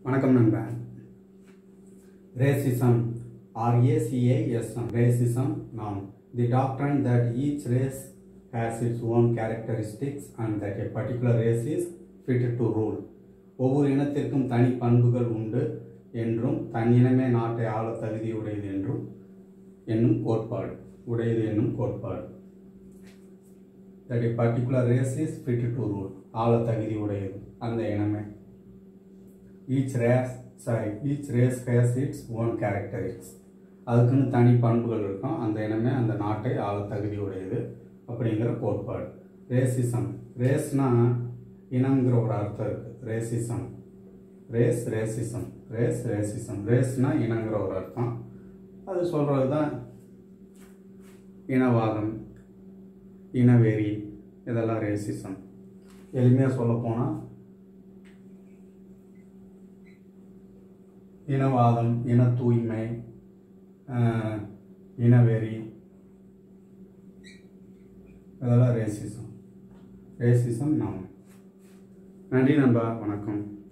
வணக்கம் நண்பன் racism ஆர்ஏசிஏஎஸ்எம் racism நாம் தி doctrine that each race has its own characteristics and that a particular race is fitted to rule ஒவ்வொரு இனத்திற்கும் தனி பண்புகள் உண்டு என்றும் தன் இனமே நாட்டை ஆள தகுதியுடையது என்றும் என்னும் கோட்பாடு உடையது என்னும் கோட்பாடு that a particular race is fitted to rule ஆள தகுதி உடையது அந்த இனமே each race sorry each race has its own characteristics அதுக்குன்னு தனி பண்புகள் இருக்கும் அந்த இனமே அந்த நாட்டை ஆள தகுதி உடையது அப்படிங்கிற கோட்பாடு ரேசிசம் ரேஸ்னா இனங்கிற ஒரு அர்த்தம் இருக்குது racism race racism race racism ரேஸ்னா இனங்கிற ஒரு அர்த்தம் அது சொல்கிறது தான் இனவாதம் இனவெறி இதெல்லாம் ரேசிசம் எளிமையாக சொல்லப்போனால் இனவாதம் இன தூய்மை ஆஹ், இனவெறி இதெல்லாம் ரேசிசம் ரேசிசம் நாம் நன்றி நண்பா வணக்கம்